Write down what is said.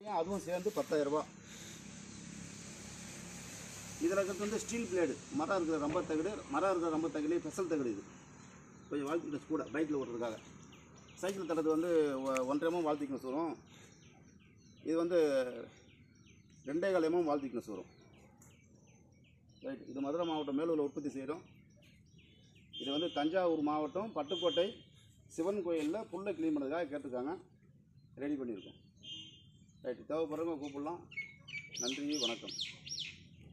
அதுவும் சேர்ந்து பத்தாயிரரூபா இதில் இருக்கிறது வந்து ஸ்டீல் பிளேடு மரம் இருக்கிற ரொம்ப தகடு மரம் இருக்கிற ரொம்ப தகடு பெசல் தகடு இது கொஞ்சம் வாழ்த்திக்கிட்ட கூட பைக்கில் ஓட்டுறதுக்காக சைக்கிள் தடது வந்து ஒ- ஒன்றரை எம்எம் வாழ்த்திக்கணும் வரும் இது வந்து ரெண்டே கால் எம்எம் வாழ்த்திக்கணும் வரும் ரைட் இது மதுரை மாவட்டம் மேலூரில் உற்பத்தி செய்கிறோம் இது வந்து தஞ்சாவூர் மாவட்டம் பட்டுக்கோட்டை சிவன் கோயிலில் புல்லை க்ளீன் பண்ணுறதுக்காக கேட்டிருக்காங்க ரெடி பண்ணியிருக்கோம் ரைட்டு தேவைப்படுறவங்க கூப்பிடலாம் நன்றி வணக்கம்